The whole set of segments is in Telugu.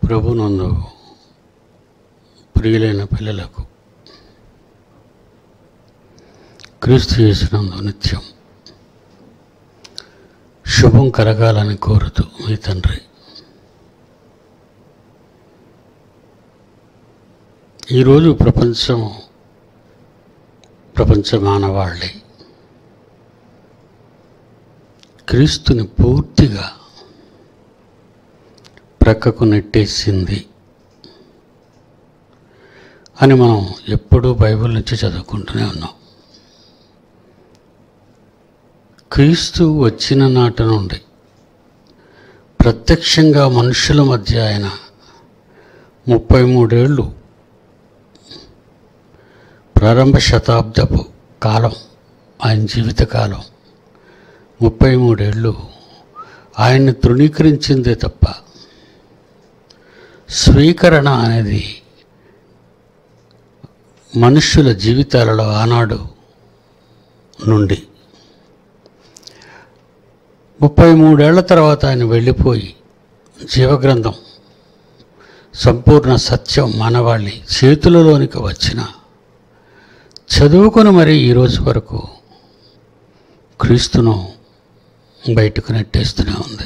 ప్రభునందు ప్రియులైన పిల్లలకు క్రీస్తు చేసినందు నిత్యం శుభం కలగాలని కోరుతూ మీ తండ్రి ఈరోజు ప్రపంచం ప్రపంచ మానవాళి క్రీస్తుని పూర్తిగా ప్రక్కకు నెట్టేసింది అని మనం ఎప్పుడూ బైబిల్ నుంచి చదువుకుంటూనే ఉన్నాం క్రీస్తు వచ్చిన నాటి నుండి ప్రత్యక్షంగా మనుషుల మధ్య ఆయన ముప్పై మూడేళ్ళు ప్రారంభ శతాబ్దపు కాలం ఆయన జీవితకాలం ముప్పై మూడేళ్ళు ఆయన్ని తృణీకరించిందే తప్ప స్వీకరణ అనేది మనుష్యుల జీవితాలలో ఆనాడు నుండి ముప్పై మూడేళ్ల తర్వాత ఆయన వెళ్ళిపోయి జీవగ్రంథం సంపూర్ణ సత్యం మానవాళి చేతులలోనికి వచ్చిన చదువుకొని మరి ఈరోజు వరకు క్రీస్తును బయటకు నెట్టేస్తూనే ఉంది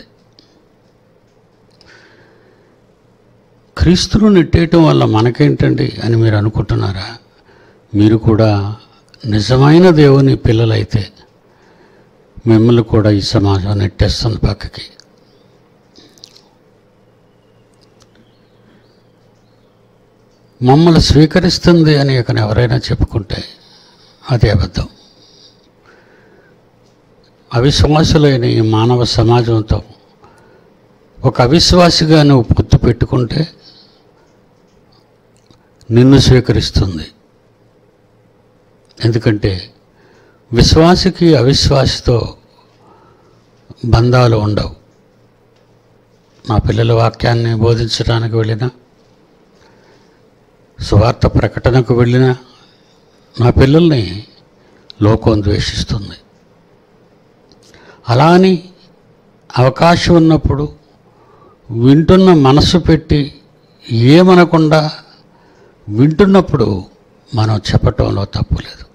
క్రీస్తును నెట్టేయటం వల్ల మనకేంటండి అని మీరు అనుకుంటున్నారా మీరు కూడా నిజమైన దేవుని పిల్లలైతే మిమ్మల్ని కూడా ఈ సమాజం నెట్టేస్తుంది పక్కకి మమ్మల్ని స్వీకరిస్తుంది అని ఇక ఎవరైనా చెప్పుకుంటే అది అబద్ధం అవిశ్వాసులైన ఈ మానవ సమాజంతో ఒక అవిశ్వాసిగా నువ్వు పొత్తు పెట్టుకుంటే నిన్ను స్వీకరిస్తుంది ఎందుకంటే విశ్వాసికి అవిశ్వాసితో బంధాలు ఉండవు నా పిల్లల వాక్యాన్ని బోధించడానికి వెళ్ళినా సువార్త ప్రకటనకు వెళ్ళినా నా పిల్లల్ని లోకం ద్వేషిస్తుంది అలా అని అవకాశం ఉన్నప్పుడు వింటున్న మనసు పెట్టి ఏమనకుండా వింటున్నప్పుడు మనం చెప్పటంలో తప్పు లేదు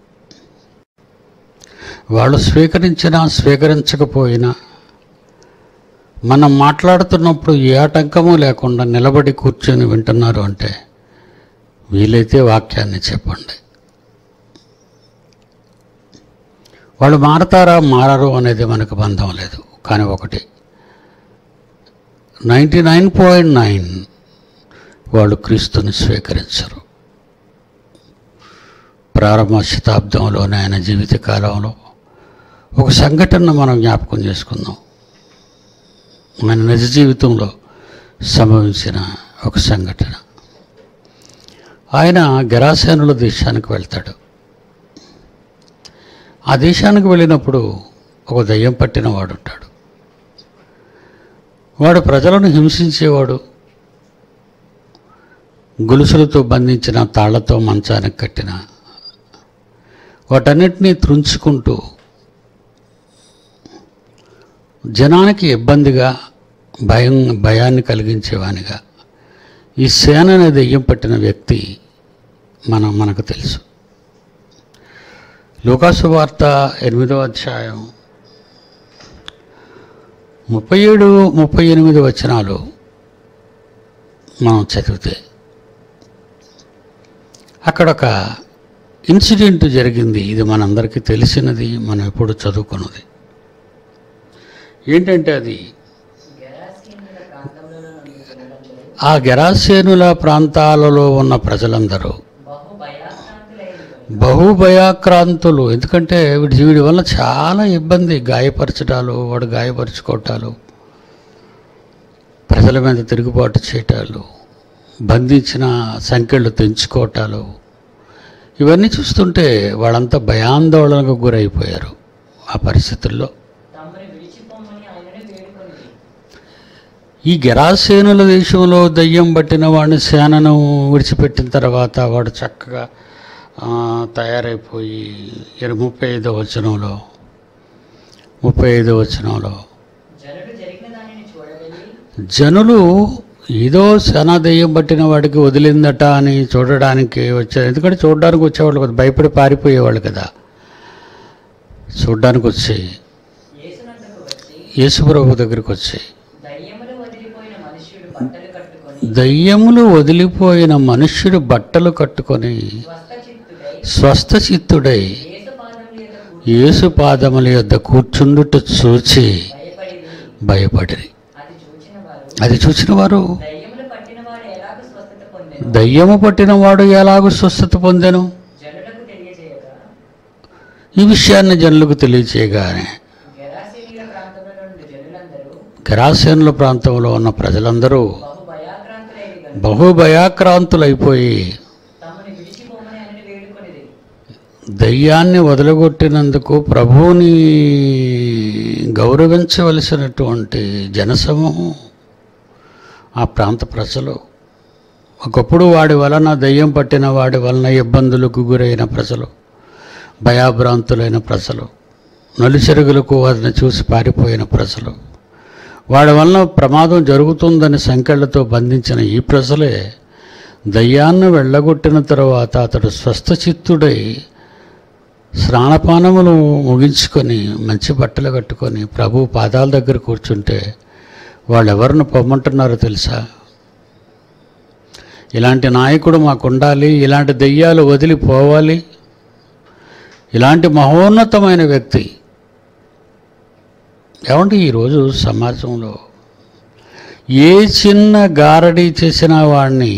వాళ్ళు స్వీకరించినా స్వీకరించకపోయినా మనం మాట్లాడుతున్నప్పుడు ఏ ఆటంకము లేకుండా నిలబడి కూర్చొని వింటున్నారు అంటే వీలైతే వాక్యాన్ని చెప్పండి వాళ్ళు మారతారా మారరు అనేది మనకు బంధం లేదు కానీ ఒకటి నైంటీ నైన్ పాయింట్ నైన్ వాళ్ళు క్రీస్తుని స్వీకరించరు ప్రారంభ శతాబ్దంలోనే ఆయన జీవిత కాలంలో ఒక సంఘటన మనం జ్ఞాపకం చేసుకుందాం ఆయన నిజ జీవితంలో సంభవించిన ఒక సంఘటన ఆయన గరాసేనుల దేశానికి వెళ్తాడు ఆ దేశానికి వెళ్ళినప్పుడు ఒక దయ్యం పట్టిన వాడు ఉంటాడు వాడు ప్రజలను హింసించేవాడు గొలుసులతో బంధించిన తాళ్లతో మంచానికి కట్టిన వాటన్నిటినీ త్రుంచుకుంటూ జనానికి ఇబ్బందిగా భయం భయాన్ని కలిగించేవానిగా ఈ సేన అనే దెయ్యం పట్టిన వ్యక్తి మనం మనకు తెలుసు లోకాసు వార్త ఎనిమిదో అధ్యాయం ముప్పై ఏడు ముప్పై ఎనిమిది వచనాలు మనం చదివితే అక్కడ ఒక ఇన్సిడెంట్ జరిగింది ఇది మనందరికీ తెలిసినది మనం ఎప్పుడు చదువుకున్నది ఏంటంటే అది ఆ గెరాసేనుల ప్రాంతాలలో ఉన్న ప్రజలందరూ బహు భయాక్రాంతులైన బహు భయాక్రాంతులు ఎందుకంటే వీడి వీడి వల్ల చాలా ఇబ్బంది గాయపరచడాలు వాడు గాయపరుచుకోవటాలు ప్రజల మీద తిరుగుబాటు చేయటాలు బంధించిన సంఖ్యలు తెంచుకోవటాలు ఇవన్నీ చూస్తుంటే వాళ్ళంతా భయాందోళనకు గురైపోయారు ఆ పరిస్థితుల్లో తమని విడిచిపోమని ఆయననే వేడుకొనిది ఈ గెరాసేనుల దేశంలో దయ్యం పట్టిన వాడిని సేనను విడిచిపెట్టిన తర్వాత వాడు చక్కగా ఆ, తయారైపోయి ఇర ముప్పై ఐదో వచనంలో ముప్పై ఐదో వచనంలో జనుడు జరిగిన దానిని చూడవెళ్ళి జనులు ఏదో శనా దెయ్యం పట్టిన వాడికి వదిలిందట అని చూడడానికి వచ్చారు ఎందుకంటే చూడడానికి వచ్చేవాళ్ళు కదా భయపడి పారిపోయేవాళ్ళు కదా చూడడానికి వచ్చి యేసునందుకు వచ్చి యేసుప్రభు దగ్గరికి వచ్చి దయ్యములు వదిలిపోయిన మనుష్యుడు బట్టలు కట్టుకొని దయ్యములు వదిలిపోయిన మనుష్యుడు బట్టలు కట్టుకొని స్వస్థచిత్తుడై స్వస్థచిత్తుడై యేసు పాదముల యొక్క యేసు పాదముల యొద్ద కూర్చుండుట చూచి భయపడి భయపడిరి అది చూచిన వారు అది చూసిన వారు దయ్యములు పట్టిన వాడు ఎలాగ స్వస్థత పొందెను దయ్యము పట్టిన వాడు ఎలాగూ స్వస్థత పొందెను జనులకు తెలియజేయగా ఈ విషయాన్ని జనులకు తెలియచేయగానే గెరాసీనియ ప్రాంతంలో నుండి జనులందరూ గరాసేనుల ప్రాంతంలో ఉన్న ప్రజలందరూ బహు భయాక్రాంతులైన గనుక బహు భయాక్రాంతులైపోయి తమని విడిచిపోమని ఆయన వేడుకొనిది దయ్యాన్ని వదలగొట్టినందుకు ప్రభువుని గౌరవించవలసినటువంటి జనసమూహం ఆ ప్రాంత ప్రజలు ఒకప్పుడు వాడి వలన దయ్యం పట్టిన వాడి వలన ఇబ్బందులకు గురైన ప్రజలు భయాభ్రాంతులైన ప్రజలు నలుచెరుగులకు వారిని చూసి పారిపోయిన ప్రజలు వాడి వలన ప్రమాదం జరుగుతుందని సంకెళ్లతో బంధించిన ఈ ప్రజలే దయ్యాన్ని వెళ్ళగొట్టిన తరువాత అతడు స్వస్థచిత్తుడై స్నానపానములు ముగించుకొని మంచి బట్టలు కట్టుకొని ప్రభు పాదాల దగ్గర కూర్చుంటే వాళ్ళు ఎవరిని పొమ్మంటున్నారో తెలుసా ఇలాంటి నాయకుడు మాకు ఉండాలి ఇలాంటి దెయ్యాలు వదిలిపోవాలి ఇలాంటి మహోన్నతమైన వ్యక్తి ఏమంటే ఈరోజు సమాజంలో ఏ చిన్న గారడీ చేసిన వాడిని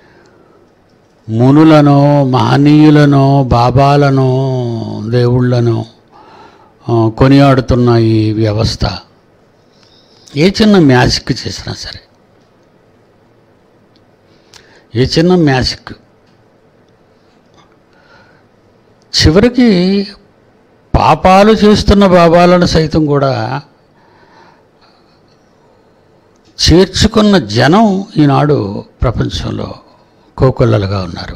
మునులను మహనీయులను బాబాలను దేవుళ్ళను ఆ, కొనియాడుతున్న ఈ వ్యవస్థ ఏ చిన్న మ్యాజిక్ చేసినా సరే ఏ చిన్న మ్యాజిక్ చివరికి పాపాలు చేస్తున్న బాబాలను సైతం కూడా చేర్చుకున్న జనం ఈనాడు ప్రపంచంలో కోకొల్లలుగా ఉన్నారు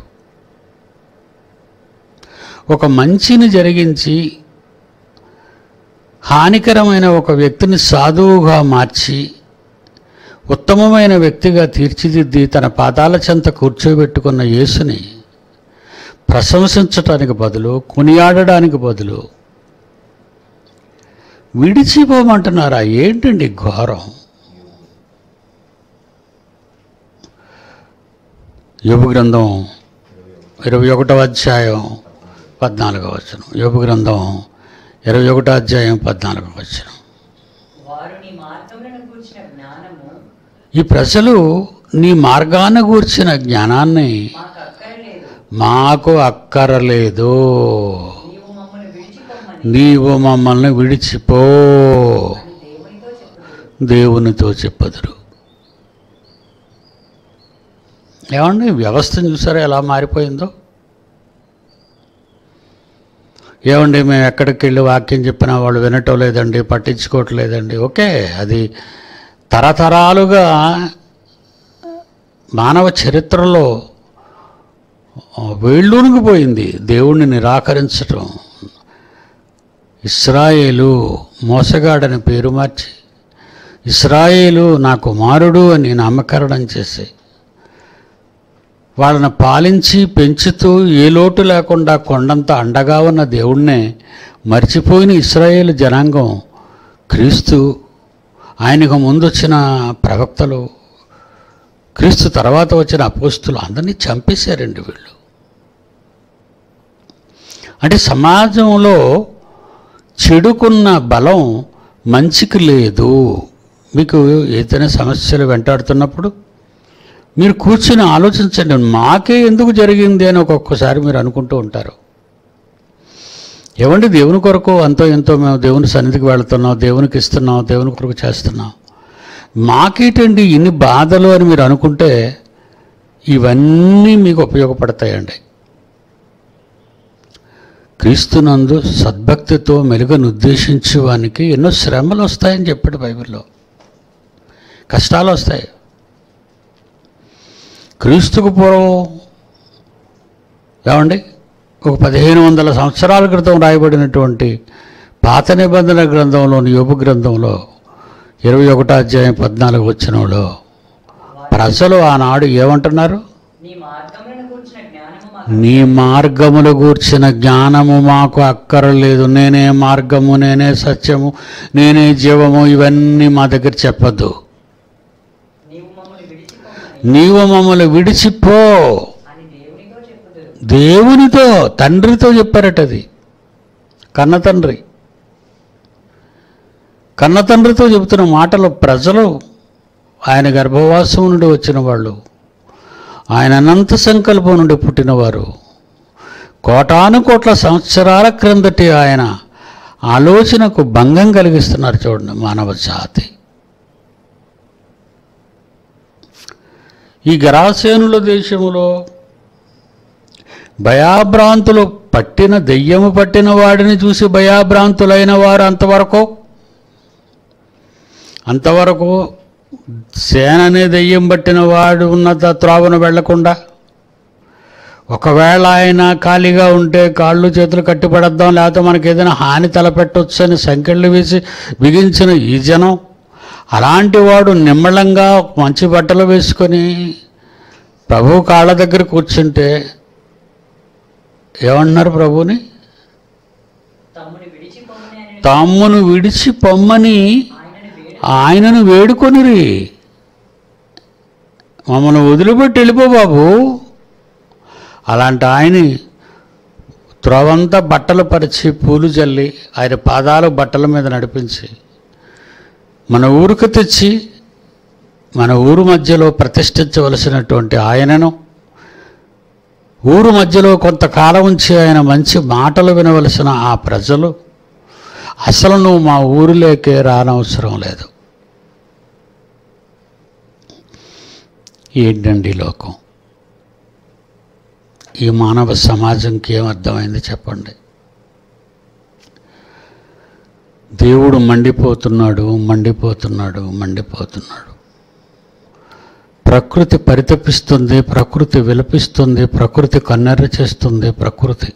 ఒక మంచిని జరిగించి హానికరమైన ఒక వ్యక్తిని సాధువుగా మార్చి ఉత్తమమైన వ్యక్తిగా తీర్చిదిద్ది తన పాదాల చెంత కూర్చోబెట్టుకున్న యేసుని ప్రశంసించటానికి బదులు కొనియాడడానికి బదులు విడిచిపోమంటున్నారా ఏంటండి ఘోరం యోగు గ్రంథం ఇరవై ఒకటో అధ్యాయం పద్నాలుగో వచనం యోగు గ్రంథం ఇరవై ఒకటో అధ్యాయం పద్నాలుగో వచనం వారు నీ మార్గములను కూర్చిన జ్ఞానము ఈ ప్రజలు నీ మార్గాన్ని గూర్చిన జ్ఞానాన్ని మాకు అక్కరలేదు మాకు అక్కరలేదు నీవు మమ్మల్ని విడిచిపోమని నీవు మమ్మల్ని విడిచిపో అని దేవునితో చెప్పుదు దేవునితో చెప్పదురు ఏమండి వ్యవస్థను చూసారా ఎలా మారిపోయిందో ఏమండి మేము ఎక్కడికి వెళ్ళి వాక్యం చెప్పినా వాళ్ళు వినటం లేదండి పట్టించుకోవట్లేదండి ఓకే అది తరతరాలుగా మానవ చరిత్రలో వేళ్ళూనుకుపోయింది దేవుణ్ణి నిరాకరించటం ఇస్రాయేలు మోసగాడని పేరు మార్చి ఇస్రాయేలు నా కుమారుడు అని నామకరణం చేసి వాళ్ళని పాలించి పెంచుతూ ఏ లోటు లేకుండా కొండంత అండగా ఉన్న దేవుణ్ణే మర్చిపోయిన ఇస్రాయేల్ జనాంగం క్రీస్తు ఆయనకు ముందు వచ్చిన ప్రవక్తలు క్రీస్తు తర్వాత వచ్చిన అపోస్తులు అందరినీ చంపేశారండి వీళ్ళు అంటే సమాజంలో చెడుకున్న బలం మంచికి లేదు మీకు ఏదైనా సమస్యలు వెంటాడుతున్నప్పుడు మీరు కూర్చొని ఆలోచించండి మాకే ఎందుకు జరిగింది అని ఒక్కొక్కసారి మీరు అనుకుంటూ ఉంటారు ఏమండి దేవుని కొరకు అంతో ఎంతో మేము దేవుని సన్నిధికి వెళుతున్నాం దేవునికి ఇస్తున్నాం దేవుని కొరకు చేస్తున్నాం మాకేటండి ఇన్ని బాధలు అని మీరు అనుకుంటే ఇవన్నీ మీకు ఉపయోగపడతాయండి క్రీస్తునందు సద్భక్తితో మెలుగను ఉద్దేశించే వానికి ఎన్నో శ్రమలు వస్తాయని చెప్పాడు బైబిల్లో కష్టాలు వస్తాయి క్రీస్తుకు పూర్వం ఏమండి ఒక పదిహేను వందల సంవత్సరాల క్రితం రాయబడినటువంటి పాత నిబంధన గ్రంథంలోని యోపు గ్రంథంలో ఇరవై ఒకటో అధ్యాయం పద్నాలుగు వచ్చినంలో ప్రజలు ఆనాడు ఏమంటున్నారు నీ మార్గములను కూర్చిన జ్ఞానము మాకు నీ మార్గములు గూర్చిన జ్ఞానము మాకు అక్కరలేదు నేనే మార్గము నేనే సత్యము నేనే జీవము ఇవన్నీ మా దగ్గర చెప్పద్దు నీవు మమ్మల్ని విడిచిపోమని నీవు మమ్మల్ని విడిచిపో అని దేవునితో చెప్పుదురు దేవునితో తండ్రితో చెప్పారట అది కన్న తండ్రి కన్న తండ్రితో చెబుతున్న మాటలు ప్రజలు ఆయన గర్భవాసం నుండి వచ్చిన వాళ్ళు ఆయన అనంత సంకల్పం నుండి పుట్టినవారు కోటాను కోట్ల సంవత్సరాల క్రిందటి ఆయన ఆలోచనకు భంగం కలిగిస్తున్నారు చూడండి మానవ జాతి ఈ గరాసేనుల దేశములో భయాభ్రాంతులు పట్టిన దెయ్యము పట్టిన వాడిని చూసి భయాభ్రాంతులైన వారు అంతవరకు అంతవరకు సేననే దెయ్యం పట్టిన వాడు ఉన్నత త్రోవను వెళ్లకుండా ఒకవేళ ఆయన ఖాళీగా ఉంటే కాళ్ళు చేతులు కట్టిపడద్దాం లేకపోతే మనకి ఏదైనా హాని తలపెట్టొచ్చు అని సంకెళ్ళు వేసి బిగించిన ఈ జనం అలాంటి వాడు నిమ్మళంగా మంచి బట్టలు వేసుకొని ప్రభు కాళ్ళ దగ్గర కూర్చుంటే ఏమన్నారు ప్రభుని తమ్ముని విడిచిపోమని ఆయన తమ్మును విడిచి పొమ్మని ఆయనను వేడి ఆయనను వేడుకొనిరి మమ్మల్ని వదిలిపెట్టి వెళ్ళిపో బాబు అలాంటి ఆయన్ని త్రోవంతా బట్టలు పరిచి పూలు చల్లి ఆయన పాదాలు బట్టల మీద నడిపించి మన ఊరికి తెచ్చి మన ఊరు మధ్యలో ప్రతిష్ఠించవలసినటువంటి ఆయనను ఊరు మధ్యలో కొంతకాలం ఉంచి ఆయన మంచి మాటలు వినవలసిన ఆ ప్రజలు అసలు నువ్వు మా ఊరిలోకే రానవసరం లేదు ఏంటండి ఈ లోకం ఈ మానవ సమాజంకి ఏం అర్థమైంది చెప్పండి దేవుడు మండిపోతున్నాడు మండిపోతున్నాడు మండిపోతున్నాడు ప్రకృతి పరితపిస్తుంది ప్రకృతి విలపిస్తుంది ప్రకృతి కన్నెర్ర చేస్తుంది ప్రకృతి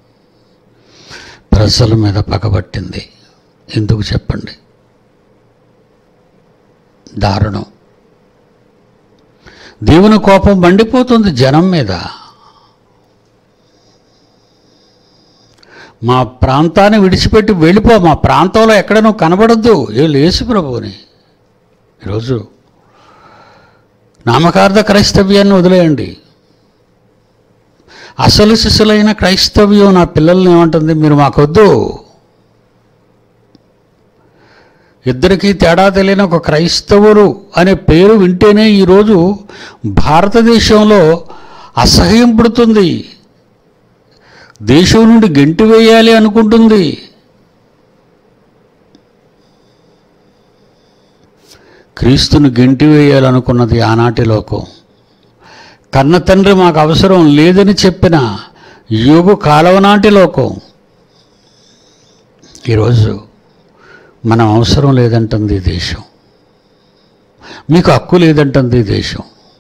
ప్రజల మీద పగబట్టింది ఎందుకు చెప్పండి దారుణం దేవుని కోపం మండిపోతుంది జనం మీద మా ప్రాంతాన్ని విడిచిపెట్టి వెళ్ళిపో మా ప్రాంతంలో ఎక్కడ నువ్వు కనబడద్దు ఏ లేసు ప్రభువుని ఈరోజు నామకార్థ క్రైస్తవ్యాన్ని వదిలేయండి అసలు శిశులైన క్రైస్తవ్యం నా పిల్లల్ని ఏమంటుంది మీరు మాకొద్దు ఇద్దరికీ తేడా తెలియని ఒక క్రైస్తవులు అనే పేరు వింటేనే ఈరోజు భారతదేశంలో అసహ్యం పుడుతుంది దేశం నుండి గెంటి వేయాలి అనుకుంటుంది క్రీస్తును గెంటి వేయాలనుకున్నది ఆనాటి లోకం కన్న తండ్రి మాకు అవసరం లేదని చెప్పిన యోగు కాలవ నాటి లోకం ఈరోజు మనం అవసరం లేదంటుంది ఈ దేశం మీకు హక్కు లేదంటుంది ఈ దేశం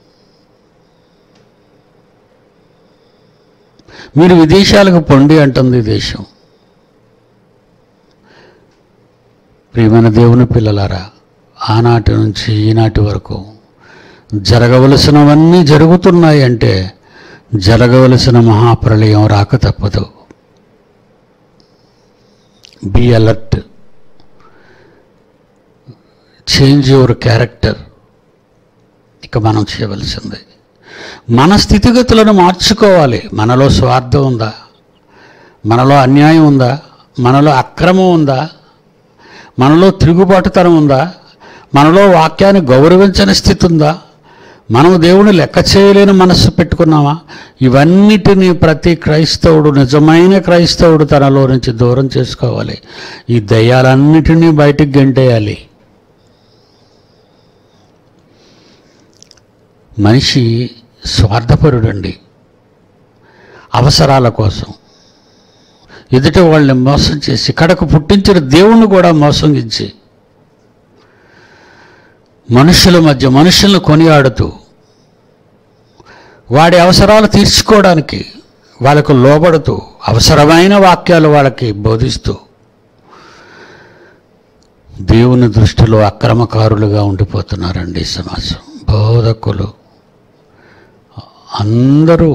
మీరు విదేశాలకు పొండి అంటుంది ఈ దేశం ప్రియమైన దేవుని పిల్లలారా ఆనాటి నుంచి ఈనాటి వరకు జరగవలసినవన్నీ జరుగుతున్నాయి అంటే జరగవలసిన మహాప్రళయం రాక తప్పదు be alert change your character ఇక మనం చేయవలసింది మన స్థితిగతులను మార్చుకోవాలి మనలో స్వార్థం ఉందా మనలో అన్యాయం ఉందా మనలో అక్రమం ఉందా మనలో తిరుగుబాటుతనం ఉందా మనలో వాక్యాన్ని గౌరవించని స్థితి ఉందా మనం దేవుని లెక్క చేయలేని మనస్సు పెట్టుకున్నామా ఇవన్నిటినీ ప్రతి క్రైస్తవుడు నిజమైన క్రైస్తవుడు తనలో నుంచి దూరం చేసుకోవాలి ఈ దయ్యాలన్నిటినీ బయటికి గెంటేయాలి మనిషి స్వార్థపరుడండి అవసరాల కోసం ఎదుటి వాళ్ళని మోసం చేసి కడకు పుట్టించిన దేవుణ్ణి కూడా మోసగించి మనుషుల మధ్య మనుషులను కొనియాడుతూ వాడి అవసరాలు తీర్చుకోవడానికి వాళ్ళకు లోబడుతూ అవసరమైన వాక్యాలు వాళ్ళకి బోధిస్తూ దేవుని దృష్టిలో అక్రమకారులుగా ఉండిపోతున్నారండి ఈ సమాజం బోధకులు అందరూ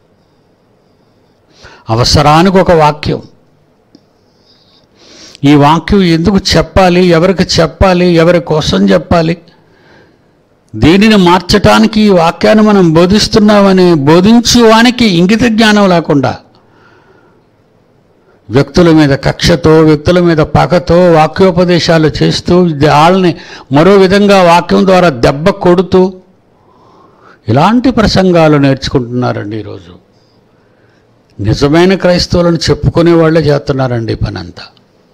అవసరానికి ఒక వాక్యం ఈ వాక్యం ఎందుకు చెప్పాలి ఎవరికి చెప్పాలి ఎవరి కోసం చెప్పాలి దీనిని మార్చటానికి ఈ వాక్యాన్ని మనం బోధిస్తున్నామని బోధించువానికి ఇంగిత జ్ఞానం లేకుండా వ్యక్తుల మీద కక్షతో వ్యక్తుల మీద పగతో వాక్యోపదేశాలు చేస్తూ వాళ్ళని మరో విధంగా వాక్యం ద్వారా దెబ్బ కొడుతూ ఇలాంటి ప్రసంగాలు నేర్చుకుంటున్నారండి ఈరోజు నిజమైన క్రైస్తవులను చెప్పుకునే వాళ్ళే చేస్తున్నారండి ఈ పని అంతా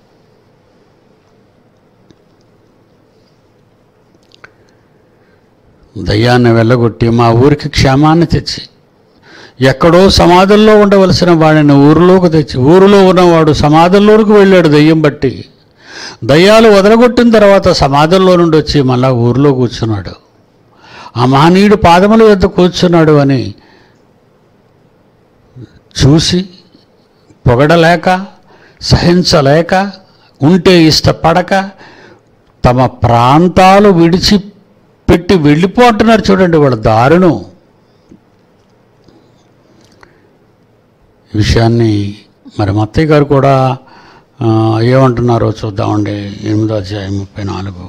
దయ్యాన్ని వెళ్ళగొట్టి మా ఊరికి క్షేమాన్ని తెచ్చి ఎక్కడో సమాధుల్లో ఉండవలసిన వాడిని ఊరిలోకి తెచ్చి ఊరిలో ఉన్నవాడు సమాధుల్లోకి వెళ్ళాడు దయ్యం బట్టి దయ్యాలు వదలగొట్టిన తర్వాత సమాధుల్లో నుండి వచ్చి మళ్ళా ఊరిలో కూర్చున్నాడు ఆ మహనీయుడు పాదముల వద్ద కూర్చున్నాడు అని చూసి పొగడలేక సహించలేక ఉంటే ఇష్టపడక తమ ప్రాంతాలు విడిచి పెట్టి వెళ్ళిపోతున్నారు చూడండి వాళ్ళ దారుణం ఈ విషయాన్ని మరి మత్తయ్య గారు కూడా ఆ, ఏమంటున్నారో చూద్దామండి ఎనిమిదో అధ్యాయం ముప్పై నాలుగు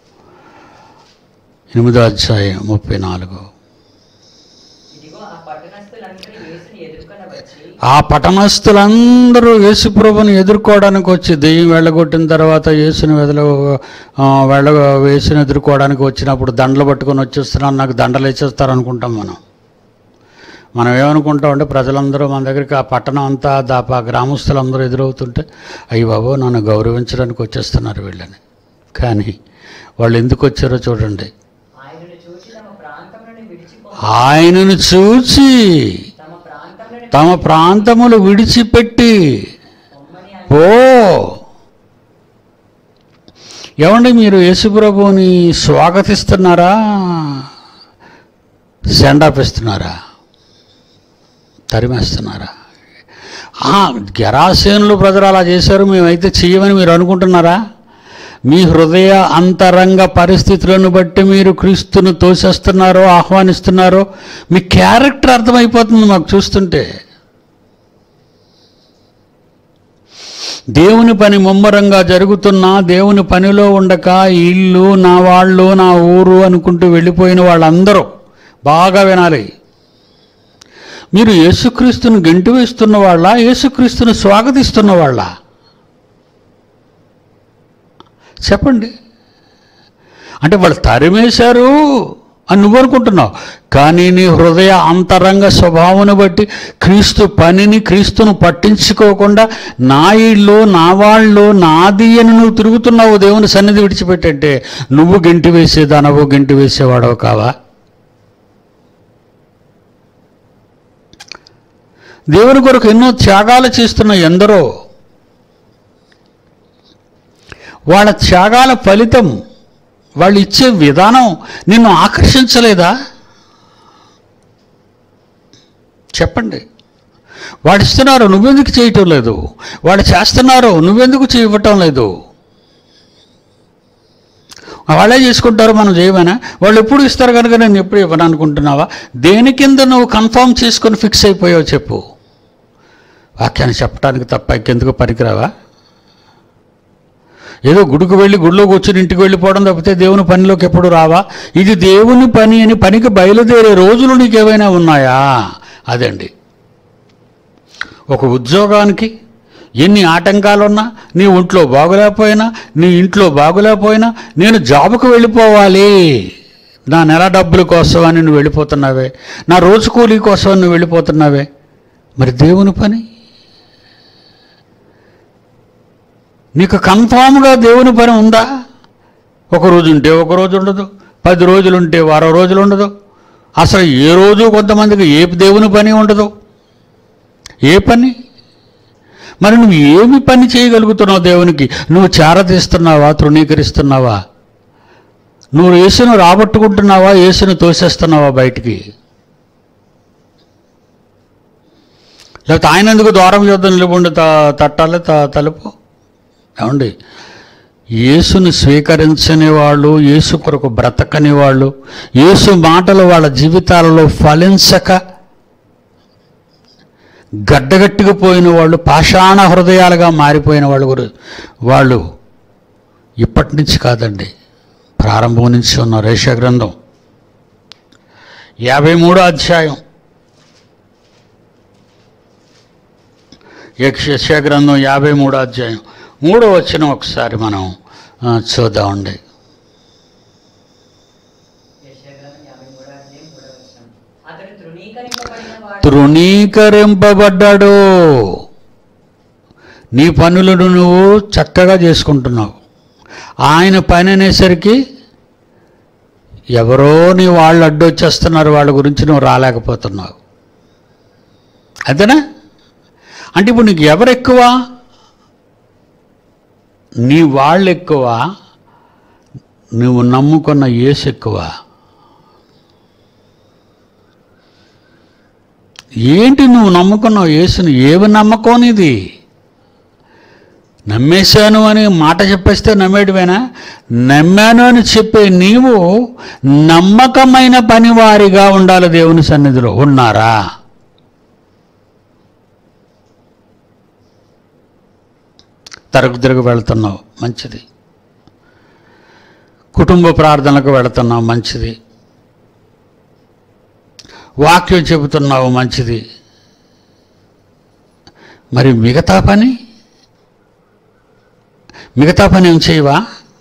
ఎనిమిదో అధ్యాయం ముప్పై నాలుగు ఇదిగో ఆ పట్టణస్థులందరూ యేసుని ఎదుర్కొన వచ్చి ఆ పట్టణస్థులందరూ యేసుప్రభుని ఎదుర్కోవడానికి వచ్చి దెయ్యం వెళ్ళగొట్టిన తర్వాత యేసుని వెదల ఆ, వెళ్ళ యేసుని ఎదుర్కోవడానికి వచ్చినప్పుడు దండలు పట్టుకొని వచ్చేస్తున్నాను నాకు దండలు వేసేస్తారు అనుకుంటాం మనం మనం ఏమనుకుంటామంటే ప్రజలందరూ మన దగ్గరికి ఆ పట్టణం అంతా దాప గ్రామస్తులందరూ ఎదురవుతుంటే అయ్యి బాబు నన్ను గౌరవించడానికి వచ్చేస్తున్నారు వీళ్ళని కానీ వాళ్ళు ఎందుకు వచ్చారో చూడండి ఆయనను చూచి తమ ప్రాంతములను విడిచిపో ఆయనను చూచి తమ ప్రాంతములను తమ ప్రాంతములు విడిచిపెట్టి పొమ్మని ఆయన ఓ ఏమండి మీరు యేసుప్రభుని స్వాగతిస్తున్నారా సెండాపిస్తున్నారా తరిమేస్తున్నారా ఆ, గెరాసేనులు ప్రజలు అలా చేశారు మేమైతే చెయ్యమని మీరు అనుకుంటున్నారా మీ హృదయ అంతరంగ పరిస్థితులను బట్టి మీరు క్రీస్తును తోసేస్తున్నారో ఆహ్వానిస్తున్నారో మీ క్యారెక్టర్ అర్థమైపోతుంది మాకు చూస్తుంటే దేవుని పని ముమ్మరంగా జరుగుతున్నా దేవుని పనిలో ఉండక ఈ ఇల్లు నా వాళ్ళు నా ఊరు అనుకుంటూ వెళ్ళిపోయిన వాళ్ళందరూ బాగా వినాలి మీరు యేసుక్రీస్తును గెంటి వేస్తున్న వాళ్ళ యేసుక్రీస్తును స్వాగతిస్తున్న వాళ్ళ చెప్పండి అంటే వాళ్ళు తరిమేశారు అని నువ్వు అనుకుంటున్నావు కానీ నీ హృదయ అంతరంగ స్వభావాన్ని బట్టి క్రీస్తు పనిని క్రీస్తును పట్టించుకోకుండా నా ఇల్లు నా వాళ్ళు నాది అని నువ్వు తిరుగుతున్నావు దేవుని సన్నిధి విడిచిపెట్టంటే నువ్వు గెంటి వేసేదానవు గెంటి వేసేవాడవు కావా దేవుని కొరకు ఎన్నో త్యాగాలు చేస్తున్న ఎందరో వాళ్ళ త్యాగాల ఫలితం వాళ్ళు ఇచ్చే విధానం నిన్ను ఆకర్షించలేదా చెప్పండి వాడు ఇస్తున్నారు నువ్వెందుకు చేయటం లేదు వాడు చేస్తున్నారు నువ్వెందుకు చేయటం లేదు వాళ్ళే చేసుకుంటారు మనం చేయమనా వాళ్ళు ఎప్పుడు ఇస్తారు కనుక నేను ఎప్పుడు ఇవ్వను అనుకుంటున్నావా దేని కింద నువ్వు కన్ఫర్మ్ చేసుకొని ఫిక్స్ అయిపోయావు చెప్పు వాక్యాన్ని చెప్పడానికి తప్ప ఇంకెందుకు పనికిరావా ఏదో గుడికి వెళ్ళి గుడిలో కూర్చుని ఇంటికి వెళ్ళిపోవడం తప్పితే దేవుని పనిలోకి ఎప్పుడు రావా ఇది దేవుని పని అని పనికి బయలుదేరే రోజులు నీకు ఏవైనా ఉన్నాయా అదండి ఒక ఉద్యోగానికి ఎన్ని ఆటంకాలున్నా నీ ఒంట్లో బాగులేకపోయినా నీ ఇంట్లో బాగులేకపోయినా నేను జాబుకు వెళ్ళిపోవాలి నా నెల డబ్బుల కోసం అని నువ్వు వెళ్ళిపోతున్నావే నా రోజు కూలీ కోసం అని నువ్వు వెళ్ళిపోతున్నావే మరి దేవుని పని నీకు కన్ఫామ్గా దేవుని పని ఉందా ఒక రోజు ఉంటే ఒక రోజు ఉండదు పది రోజులు ఉంటే వారం రోజులు ఉండదు అసలు ఏ రోజు కొంతమందికి ఏ దేవుని పని ఉండదు ఏ పని మరి నువ్వు ఏమి పని చేయగలుగుతున్నావు దేవునికి నువ్వు చారతీస్తున్నావా తృణీకరిస్తున్నావా నువ్వు యేసును రాబట్టుకుంటున్నావా యేసును తోసేస్తున్నావా బయటికి లేకపోతే ఆయన ఎందుకు ద్వారం యుద్ధం నిలబడి త తట్టాలి త తలుపు ఏమండి యేసుని స్వీకరించని వాళ్ళు యేసు కొరకు బ్రతకని వాళ్ళు యేసు మాటలు వాళ్ళ జీవితాలలో ఫలించక గడ్డగట్టుకుపోయిన వాళ్ళు పాషాణ హృదయాలుగా మారిపోయిన వాళ్ళు గురి వాళ్ళు ఇప్పటి నుంచి కాదండి ప్రారంభం నుంచి ఉన్న రేష గ్రంథం యాభై మూడో అధ్యాయం యక్ష గ్రంథం యాభై మూడో అధ్యాయం మూడో వచ్చిన ఒకసారి మనం ఆ, చూద్దామండి యెషయాగ్రంథం యాభై మూడో అధ్యాయం మూడో వచనం. అతడు తృణీకరింపబడిన వాడు తృణీకరింపబడ్డాడు నీ పనులను నువ్వు చక్కగా చేసుకుంటున్నావు ఆయన పని అనేసరికి ఎవరో నీ వాళ్ళు అడ్డొచ్చేస్తున్నారు వాళ్ళ గురించి నువ్వు రాలేకపోతున్నావు అంతేనా అంటే ఇప్పుడు నీకు ఎవరు ఎక్కువ నీ వాళ్ళు ఎక్కువ నువ్వు నమ్ముకున్న యేసు ఎక్కువ ఏంటి నువ్వు నమ్ముకున్నావు యేసుని ఏమి నమ్మకం ఇది నమ్మేశాను అని మాట చెప్పేస్తే నమ్మేటివేనా నమ్మాను అని చెప్పే నీవు నమ్మకమైన పనివారిగా ఉండాలి దేవుని సన్నిధిలో ఉన్నారా తరకు తిరుగు వెళ్తున్నావు మంచిది కుటుంబ ప్రార్థనలకు వెళుతున్నావు మంచిది వాక్యం చెబుతున్నావు మంచిది మరి మిగతా పని మిగతా పని ఏం చేయవా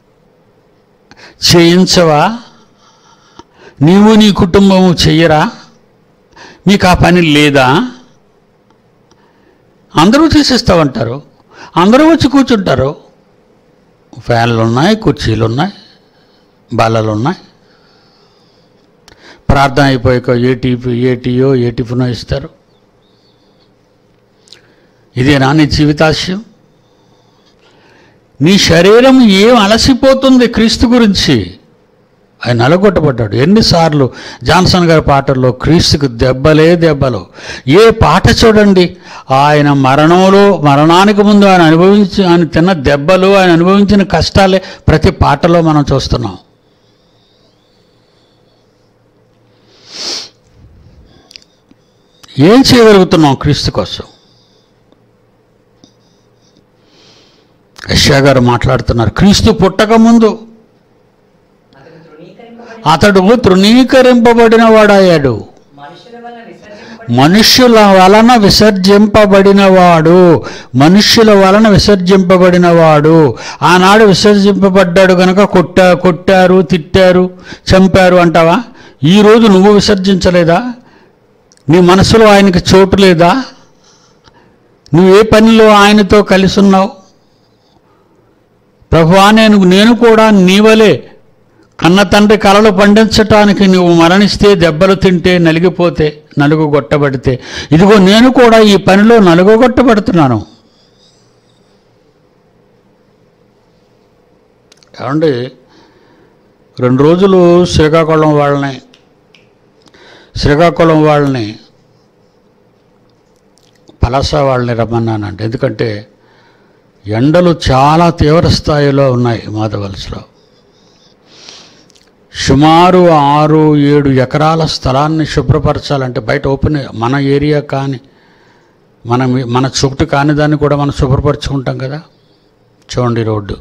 చేయించవా నీవు నీ కుటుంబము చెయ్యరా మీకు ఆ పని లేదా అందరూ చేసేస్తామంటారు అందరూ వచ్చి కూర్చుంటారు ఫ్యాన్లు ఉన్నాయి కుర్చీలు ఉన్నాయి బల్లలు ఉన్నాయి ప్రార్థన అయిపోయాక ఏ టీపీ ఏ టీయో ఏ టిఫినో ఇస్తారు ఇదేనా నీ జీవితాశయం నీ శరీరం ఏం అలసిపోతుంది క్రీస్తు గురించి ఆయన నలగొట్టబడ్డాడు ఎన్నిసార్లు జాన్సన్ గారి పాటల్లో క్రీస్తుకు దెబ్బలే దెబ్బలు ఏ పాట చూడండి ఆయన మరణంలో మరణానికి ముందు ఆయన అనుభవించి ఆయన తిన్న దెబ్బలు ఆయన అనుభవించిన కష్టాలే ప్రతి పాటలో మనం చూస్తున్నాం ఏం చేయగలుగుతున్నాం క్రీస్తు కోసం యశ్యా గారు మాట్లాడుతున్నారు క్రీస్తు పుట్టక ముందు అతడు తృణీకరింపబడి అతడు తృణీకరింపబడిన వాడయ్యాడు మనుషుల వల్ల విసర్జింపబడి మనుష్యుల వలన విసర్జింపబడినవాడు మనుష్యుల వలన విసర్జింపబడినవాడు ఆనాడు విసర్జింపబడ్డాడు కనుక కొట్టా కొట్టారు తిట్టారు చంపారు అంటావా ఈరోజు నువ్వు విసర్జించలేదా నీ మనసులో ఆయనకి చోటు లేదా నువ్వు ఏ పనిలో ఆయనతో కలిసి ఉన్నావు ప్రభువా నేను నేను కూడా నీవలే కన్న తండ్రి కలలు పండించటానికి నువ్వు మరణిస్తే దెబ్బలు తింటే నలిగిపోతే నలుగుగొట్టబడితే ఇదిగో నేను కూడా ఈ పనిలో నలుగుగొట్టబడుతున్నాను ఏమండి రెండు రోజులు శ్రీకాకుళం వాళ్ళని శ్రీకాకుళం వాళ్ళని పలాస వాళ్ళని రమ్మన్నానండి ఎందుకంటే ఎండలు చాలా తీవ్ర స్థాయిలో ఉన్నాయి మాధవలసలో సుమారు ఆరు ఏడు ఎకరాల స్థలాన్ని శుభ్రపరచాలంటే బయట ఓపెన్ మన ఏరియా కానీ మన మన చుట్టూ కాని దాన్ని కూడా మనం శుభ్రపరచుకుంటాం కదా చూడండి రోడ్డు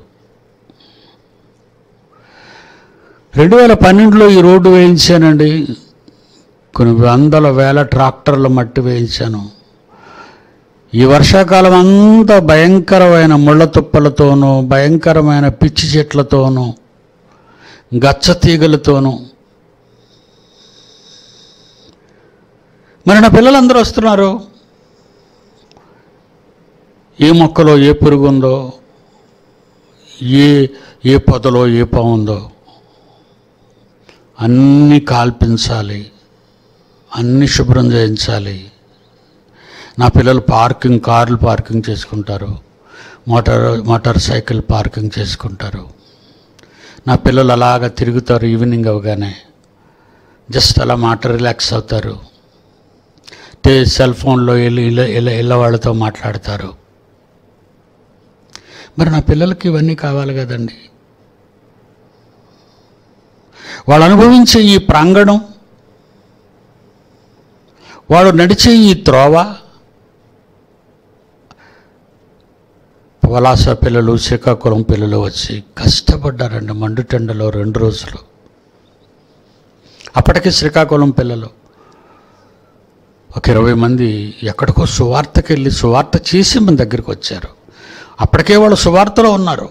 రెండు వేల పన్నెండులో ఈ రోడ్డు వేయించానండి కొన్ని వందల వేల ట్రాక్టర్ల మట్టి వేయించాను ఈ వర్షాకాలం అంతా భయంకరమైన ముళ్ళ తుప్పలతోనూ భయంకరమైన పిచ్చి చెట్లతోనూ గచ్చ తీగలతోనూ మరి నా పిల్లలందరూ వస్తున్నారు ఏ మొక్కలో ఏ పురుగు ఉందో ఏ ఏ పొదలో ఏ పాము ఉందో అన్నీ కాల్పించాలి అన్నీ శుభ్రం చేయించాలి నా పిల్లలు పార్కింగ్ కార్లు పార్కింగ్ చేసుకుంటారు మోటార్ మోటార్ సైకిల్ పార్కింగ్ చేసుకుంటారు నా పిల్లలు అలాగ తిరుగుతారు ఈవినింగ్ అవగానే జస్ట్ అలా మాట రిలాక్స్ అవుతారు టే సెల్ ఫోన్లో వెళ్ళి ఇళ్ళ ఇళ్ళ ఇళ్ళ వాళ్ళతో మాట్లాడతారు మరి నా పిల్లలకి ఇవన్నీ కావాలి కదండి వాళ్ళు అనుభవించే ఈ ప్రాంగణం వాడు నడిచే ఈ త్రోవ పలాస పిల్లలు శ్రీకాకుళం పిల్లలు వచ్చి కష్టపడ్డారండి మండుటెండలో రెండు రోజులు అప్పటికి శ్రీకాకుళం పిల్లలు ఒక ఇరవై మంది ఎక్కడికో సువార్తకి వెళ్ళి సువార్త చేసి మన దగ్గరికి వచ్చారు అప్పటికే వాళ్ళు సువార్తలో ఉన్నారు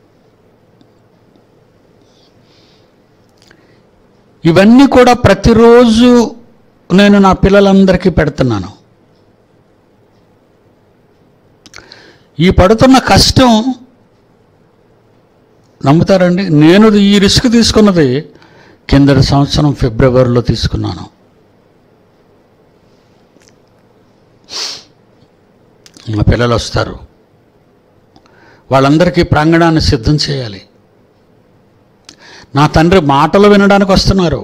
ఇవన్నీ కూడా ప్రతిరోజు నేను నా పిల్లలందరికీ పెడుతున్నాను ఈ పడుతున్న కష్టం నమ్ముతారండి నేను ఈ రిస్క్ తీసుకున్నది కిందటి సంవత్సరం ఫిబ్రవరిలో తీసుకున్నాను మా పిల్లలు వస్తారు వాళ్ళందరికీ ప్రాంగణాన్ని సిద్ధం చేయాలి నా తండ్రి మాటలు వినడానికి వస్తున్నారు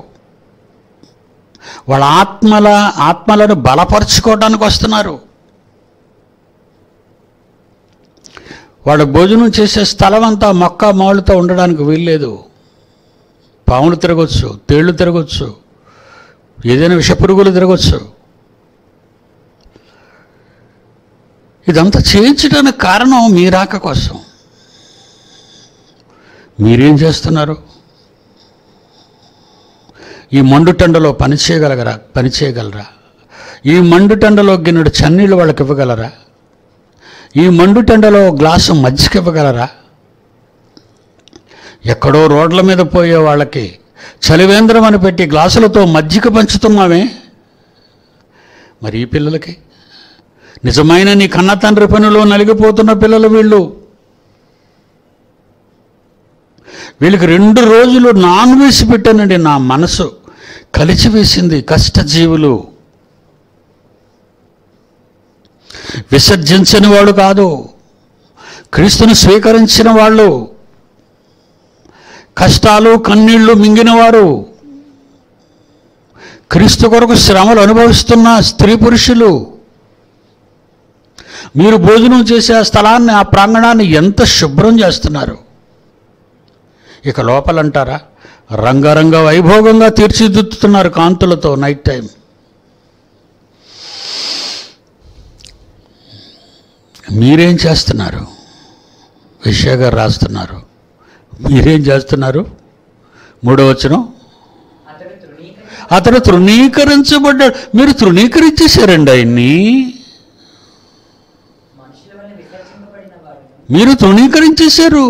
వాళ్ళ ఆత్మల ఆత్మలను బలపరుచుకోవడానికి వస్తున్నారు వాడు భోజనం చేసే స్థలం అంతా మొక్క మావులతో ఉండడానికి వీల్లేదు పాములు తిరగచ్చు తేళ్లు తిరగచ్చు ఏదైనా విషపురుగులు తిరగచ్చు ఇదంతా చేయించడానికి కారణం మీ రాక కోసం మీరేం చేస్తున్నారు ఈ మండుటండలో పని చేయగలగరా పని చేయగలరా ఈ మండుటండలో గిన్నెడు చన్నీళ్ళు వాళ్ళకి ఇవ్వగలరా ఈ మండుటెండలో గ్లాసు మజ్జిగ ఇవ్వగలరా ఎక్కడో రోడ్ల మీద పోయే వాళ్ళకి చలివేంద్రం అని పెట్టి గ్లాసులతో మజ్జిగ పంచుతున్నామే మరి ఈ పిల్లలకి నిజమైన నీ కన్న తండ్రి పనిలో నలిగిపోతున్న పిల్లలు వీళ్ళు వీళ్ళకి రెండు రోజులు నాన్ వేసి పెట్టానండి నా మనసు కలిసి వేసింది కష్టజీవులు విసర్జించని వాడు కాదు క్రీస్తుని స్వీకరించిన వాళ్ళు కష్టాలు కన్నీళ్లు మింగినవారు క్రీస్తు కొరకు శ్రమలు అనుభవిస్తున్న స్త్రీ పురుషులు మీరు భోజనం చేసే ఆ స్థలాన్ని ఆ ప్రాంగణాన్ని ఎంత శుభ్రం చేస్తున్నారు ఇక లోపలంటారా రంగరంగ వైభోగంగా తీర్చిదిద్దుతున్నారు కాంతులతో నైట్ టైం మీరేం చేస్తున్నారు విషయ గారు రాస్తున్నారు మీరేం చేస్తున్నారు మూడో వచనం అతడు తృణీకరి అతను తృణీకరించబడ్డాడు మీరు తృణీకరించేశారండి ఆయన్ని మనుషుల వల్ల విసర్జింపబడిన వాడు మీరు తృణీకరించేశారు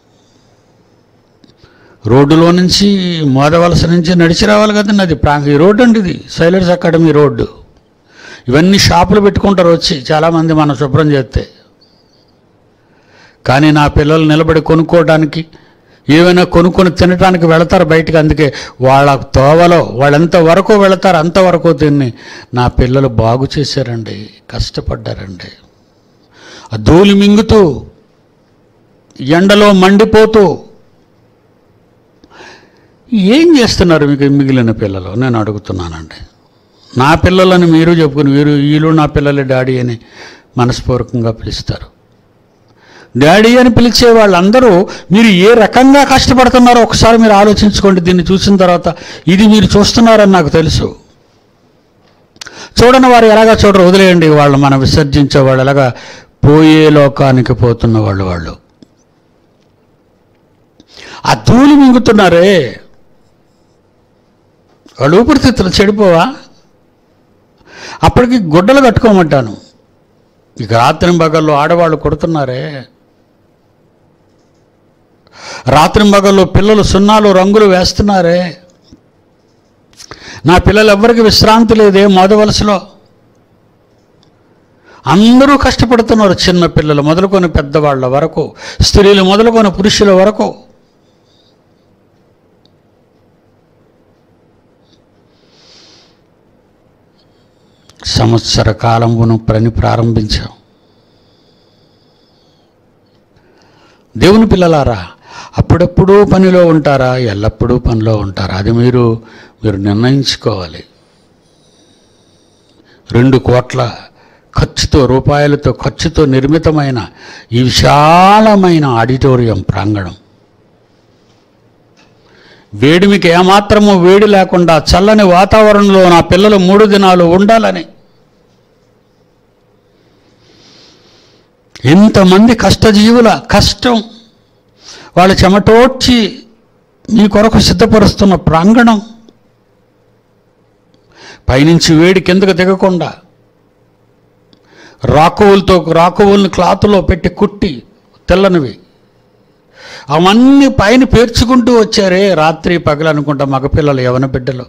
రోడ్డులో నుంచి మోదవలస నుంచి నడిచి రావాలి కదండి అది ప్రాంగ ఈ రోడ్డు అండి ఇది సైలర్స్ అకాడమీ రోడ్డు ఇవన్నీ షాపులు పెట్టుకుంటారు వచ్చి చాలామంది మనం శుభ్రం చేస్తే కానీ నా పిల్లలు నిలబడి కొనుక్కోవడానికి ఏమైనా కొనుక్కొని తినడానికి వెళతారు బయటికి అందుకే వాళ్ళ తోవలో వాళ్ళెంత వరకు వెళతారు అంతవరకు తిని నా పిల్లలు బాగు చేశారండి కష్టపడ్డారండి ఆ ధూళి మింగుతూ ఎండలో మండిపోతూ ఏం చేస్తున్నారు మీకు మిగిలిన పిల్లలు నేను అడుగుతున్నానండి నా పిల్లలని మీరు చెప్పుకుని వీరు వీళ్ళు నా పిల్లలే డాడీ అని మనస్పూర్వకంగా పిలుస్తారు డాడీ అని పిలిచే వాళ్ళందరూ మీరు ఏ రకంగా కష్టపడుతున్నారో ఒకసారి మీరు ఆలోచించుకోండి దీన్ని చూసిన తర్వాత ఇది మీరు చూస్తున్నారని నాకు తెలుసు చూడని వారు ఎలాగా చూడరు వదిలేయండి వాళ్ళు మనం విసర్జించే వాళ్ళు ఎలాగా పోయే లోకానికి పోతున్న వాళ్ళు వాళ్ళు ఆ ధూళి మింగుతున్నారే వాళ్ళు ఊపిరితిత్తులు చెడిపోవా అప్పటికి గుడ్డలు కట్టుకోమంటాను ఇక రాత్రి పగల్లో ఆడవాళ్ళు కొడుతున్నారే రాత్రి పగల్లో పిల్లలు సున్నాలు రంగులు వేస్తున్నారే నా పిల్లలు ఎవ్వరికి విశ్రాంతి లేదే మోదవలసలో అందరూ కష్టపడుతున్నారు చిన్న పిల్లలు మొదలుకొని పెద్దవాళ్ళ వరకు స్త్రీలు మొదలుకొని పురుషుల వరకు సంవత్సర కాలమును పని ప్రారంభించాం దేవుని పిల్లలారా అప్పుడప్పుడు పనిలో ఉంటారా ఎల్లప్పుడూ పనిలో ఉంటారా అది మీరు మీరు నిర్ణయించుకోవాలి రెండు కోట్ల ఖర్చుతో రూపాయలతో ఖర్చుతో నిర్మితమైన ఈ విశాలమైన ఆడిటోరియం ప్రాంగణం వేడిమికి ఏమాత్రము వేడి లేకుండా చల్లని వాతావరణంలో నా పిల్లలు మూడు దినాలు ఉండాలని ఇంతమంది కష్టజీవుల కష్టం వాళ్ళు చెమటోడ్చి మీ కొరకు సిద్ధపరుస్తున్న ప్రాంగణం పైనుంచి వేడి కిందకు దిగకుండా రాకువులతో రాకువుల్ని క్లాతులో పెట్టి కుట్టి తెల్లనివి అవన్నీ పైన పేర్చుకుంటూ వచ్చారే రాత్రి పగలు అనుకుంటా మగపిల్లలు యవన బిడ్డలు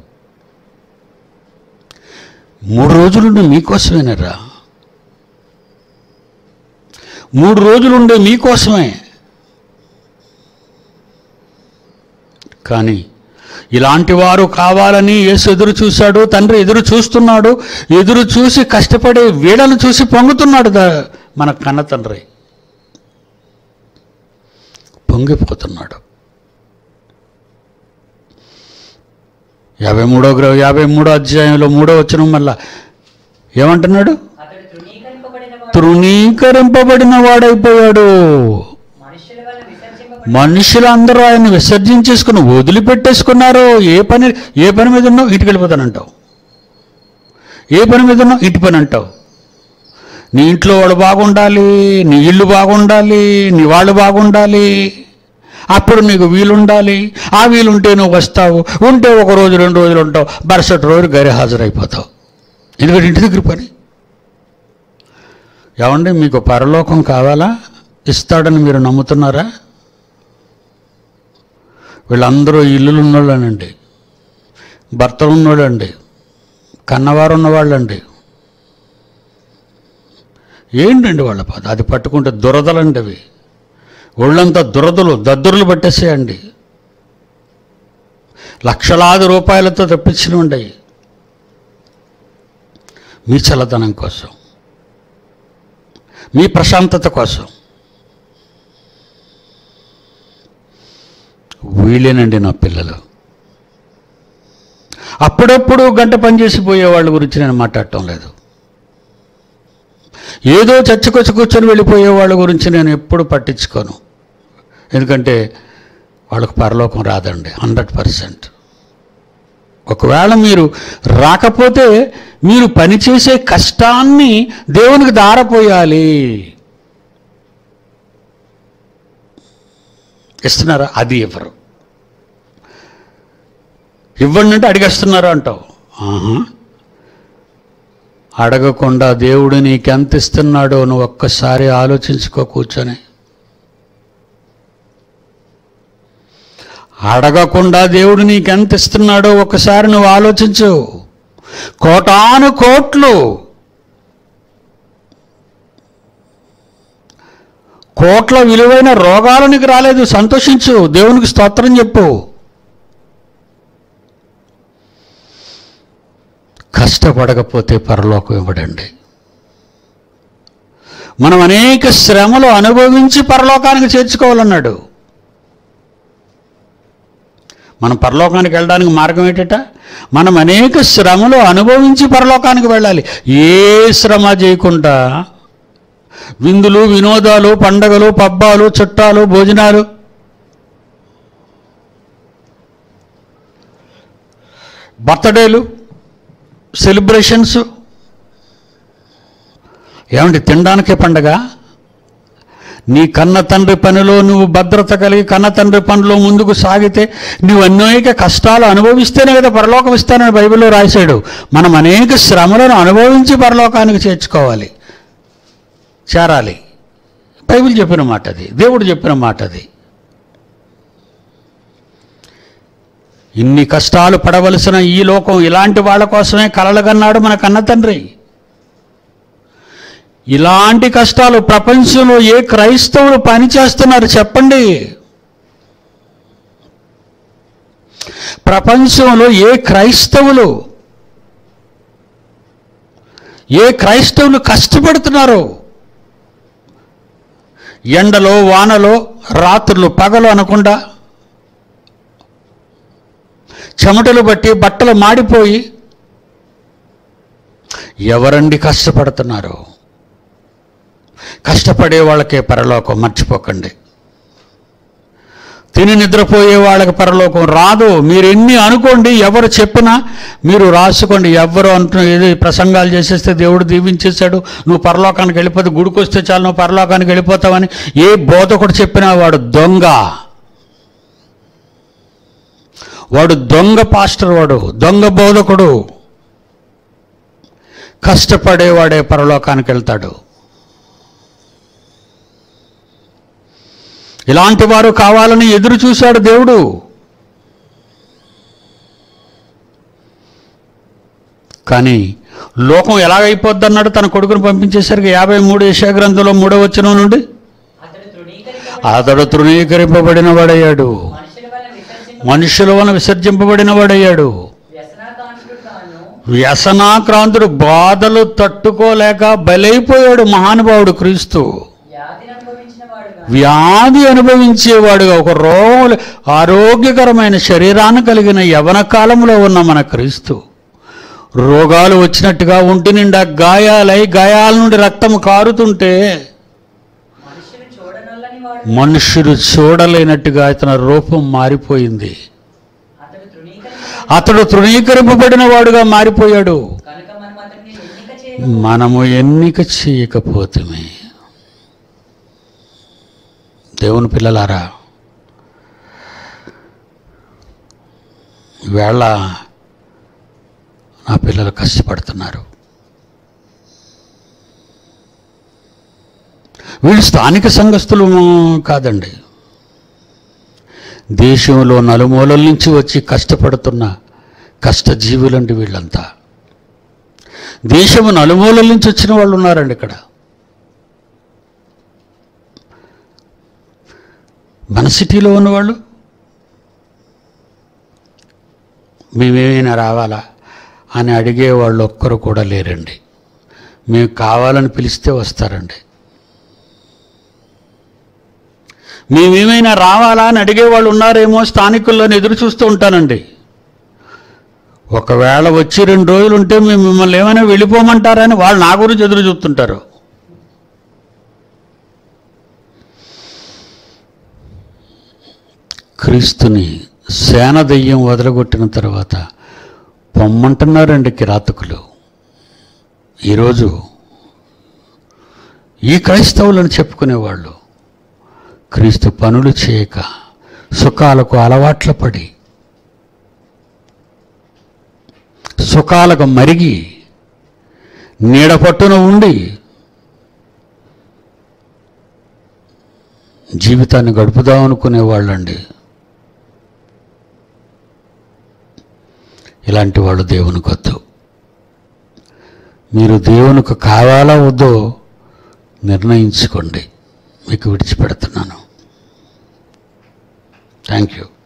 మూడు రోజులుండి మీకోసమేనరా మూడు రోజులుండే మీకోసమే కానీ ఇలాంటి వారు కావాలని యేసు ఎదురు చూశాడు తండ్రి ఎదురు చూస్తున్నాడు ఎదురు చూసి కష్టపడే వీళ్ళను చూసి పొంగుతున్నాడు దా- మన కన్న తండ్రి పొంగిపోతున్నాడు యాభై మూడో గ్రహ యాభై మూడో అధ్యాయంలో మూడో వచ్చిన మళ్ళా ఏమంటున్నాడు అతడు తృణీకరింపబడిన వాడు తృణీకరింపబడిన వాడైపోయాడు మనుషుల వల్ల విసర్జింపబడి మనుషులందరూ ఆయన విసర్జించేసుకుని వదిలిపెట్టేసుకున్నారు ఏ పని ఏ పని మీద ఉన్నావు ఇటుకి వెళ్ళిపోతానంటావు ఏ పని మీద ఉన్నావు ఇటు పని అంటావు నీ ఇంట్లో వాడు బాగుండాలి నీ ఇల్లు బాగుండాలి నీ వాళ్ళు బాగుండాలి అప్పుడు నీకు వీలుండాలి ఆ వీలుంటే నువ్వు వస్తావు ఉంటే ఒక రోజు రెండు రోజులు ఉంటావు మరుసటి రోజు గరి హాజరైపోతావు ఎందుకంటే ఇంటి దగ్గర పని ఏమండి మీకు పరలోకం కావాలా ఇస్తాడని మీరు నమ్ముతున్నారా వీళ్ళందరూ ఇల్లులు ఉన్నోళ్ళనండి భర్తలు ఉన్నోళ్ళండి కన్నవారు ఉన్నవాళ్ళండి ఏంటండి వాళ్ళ బాధ అది పట్టుకుంటే దురదలండి అవి ఒళ్ళంతా దురదలు దద్దురులు పట్టేసేయండి లక్షలాది రూపాయలతో తెప్పించినవి మీ చల్లదనం కోసం మీ ప్రశాంతత కోసం వీళ్ళేనండి నా పిల్లలు అప్పుడప్పుడు గంట పనిచేసి పోయే వాళ్ళ గురించి నేను మాట్లాడటం లేదు ఏదో చచ్చుకొచ్చి కూర్చొని వెళ్ళిపోయే వాళ్ళ గురించి నేను ఎప్పుడు పట్టించుకోను ఎందుకంటే వాళ్ళకు పరలోకం రాదండి హండ్రెడ్ పర్సెంట్ ఒకవేళ మీరు రాకపోతే మీరు పనిచేసే కష్టాన్ని దేవునికి దారపోయాలి ఇస్తున్నారా అది ఇవ్వరు ఇవ్వండి అంటే అడిగేస్తున్నారు అంటావు ఆహా అడగకుండా దేవుడు నీకెంత ఇస్తున్నాడో నువ్వు ఒక్కసారి ఆలోచించుకో కూర్చొని అడగకుండా దేవుడు నీకెంత ఇస్తున్నాడో ఒకసారి నువ్వు ఆలోచించు కోటాను కోట్లు కోట్ల విలువైన రోగాలు నీకు రాలేదు సంతోషించు దేవునికి స్తోత్రం చెప్పు కష్టపడకపోతే పరలోకం ఇవ్వడండి మనం అనేక శ్రమలు అనుభవించి పరలోకానికి చేర్చుకోవాలన్నాడు మనం పరలోకానికి వెళ్ళడానికి మార్గం ఏంటట మనం అనేక శ్రమలు అనుభవించి పరలోకానికి వెళ్ళాలి ఏ శ్రమ చేయకుండా విందులు వినోదాలు పండగలు పబ్బాలు చుట్టాలు భోజనాలు బర్త్డేలు సెలబ్రేషన్స్ ఏమండి తినడానికే పండగ నీ కన్న తండ్రి పనిలో నువ్వు భద్రత కలిగి కన్న తండ్రి పనిలో ముందుకు సాగితే నువ్వు అనేక కష్టాలు అనుభవిస్తేనే కదా పరలోకం ఇస్తానని బైబిల్లో రాశాడు మనం అనేక శ్రమలను అనుభవించి పరలోకానికి చేర్చుకోవాలి చేరాలి బైబిల్ చెప్పిన మాట అది దేవుడు చెప్పిన మాట అది ఇన్ని కష్టాలు పడవలసిన ఈ లోకం ఇలాంటి వాళ్ళ కోసమే కలలుగన్నాడు మన కన్న తండ్రి ఇలాంటి కష్టాలు ప్రపంచంలో ఏ క్రైస్తవులు పనిచేస్తున్నారు చెప్పండి ప్రపంచంలో ఏ క్రైస్తవులు ఏ క్రైస్తవులు కష్టపడుతున్నారు ఎండలో వానలో రాత్రులు పగలు అనకుండా చెమటలు బట్టి బట్టలు మాడిపోయి ఎవరండి కష్టపడుతున్నారు కష్టపడే వాళ్ళకే పరలోకం మర్చిపోకండి తిని నిద్రపోయే వాళ్ళకి పరలోకం రాదు మీరు ఎన్ని అనుకోండి ఎవరు చెప్పినా మీరు రాసుకోండి ఎవరు అంటున్న ఏదో ప్రసంగాలు చేసేస్తే దేవుడు దీవించేశాడు నువ్వు పరలోకానికి వెళ్ళిపోతే గుడికి వస్తే చాలు నువ్వు పరలోకానికి వెళ్ళిపోతావని ఏ బోధకుడు చెప్పినా వాడు దొంగ వాడు దొంగ పాస్టర్ వాడు దొంగ బోధకుడు కష్టపడేవాడే పరలోకానికి వెళ్తాడు ఇలాంటి వారు కావాలని ఎదురు చూశాడు దేవుడు కానీ లోకం ఎలాగైపోద్ది అన్నాడు తన కొడుకును పంపించేసరికి యాభై మూడు యశా గ్రంథంలో మూడో వచ్చిన నుండి అతడు తృణీకరింపబడి అతడు తృణీకరింపబడిన వాడయ్యాడు మనుషుల వల్ల విసర్జింప మనుషుల వలన విసర్జింపబడిన వాడయ్యాడు వ్యసనాకాంక్షుడు తాను వ్యసనాక్రాంతుడు బాధలు తట్టుకోలేక బలైపోయాడు మహానుభావుడు క్రీస్తు వ్యాధిని అనుభవించిన వాడుగా వ్యాధి అనుభవించేవాడుగా ఒక రోగ ఆరోగ్యకరమైన శరీరాన్ని కలిగిన యవన కాలంలో ఉన్న మన క్రీస్తు రోగాలు వచ్చినట్టుగా ఒంటి నిండా గాయాలై గాయాల నుండి రక్తం కారుతుంటే మనుషులు చూడనల్లని వాడు మనుషులు చూడలేనట్టుగా ఇతని రూపం మారిపోయింది అతడు తృణీకరింప అతడు తృణీకరింపబడిన వాడుగా మారిపోయాడు కనుక మనం అతన్ని ఎన్నిక చేయ మనము ఎన్నిక చేయకపోతమే దేవుని పిల్లలారా ఈవేళ నా పిల్లలు కష్టపడుతున్నారు వీళ్ళు స్థానిక సంఘస్థులు కాదండి దేశంలో నలుమూలల నుంచి వచ్చి కష్టపడుతున్న కష్టజీవులండి వీళ్ళంతా దేశము నలుమూలల నుంచి వచ్చిన వాళ్ళు ఉన్నారండి ఇక్కడ మన సిటీలో ఉన్నవాళ్ళు మేమేమైనా రావాలా అని అడిగే వాళ్ళు ఒక్కరు కూడా లేరండి మేము కావాలని పిలిస్తే వస్తారండి మేమేమైనా రావాలా అని అడిగే వాళ్ళు ఉన్నారేమో స్థానికుల్లోని ఎదురు చూస్తూ ఉంటానండి ఒకవేళ వచ్చి రెండు రోజులు ఉంటే మేము మిమ్మల్ని ఏమైనా వెళ్ళిపోమంటారని వాళ్ళు నా గురించి ఎదురు చూస్తుంటారు క్రీస్తుని సేన దెయ్యం వదలగొట్టిన తర్వాత పొమ్మంటున్నారండి కిరాతకులు ఈరోజు ఈ క్రైస్తవులను చెప్పుకునేవాళ్ళు క్రీస్తు పనులు చేయక సుఖాలకు అలవాట్ల పడి సుఖాలకు మరిగి నీడ పట్టున ఉండి జీవితాన్ని గడుపుదాం అనుకునే వాళ్ళండి ఇలాంటి వాళ్ళు దేవునికి వద్దు మీరు దేవునికి కావాలా వద్దో నిర్ణయించుకోండి మీకు విడిచిపెడుతున్నాను థ్యాంక్ యూ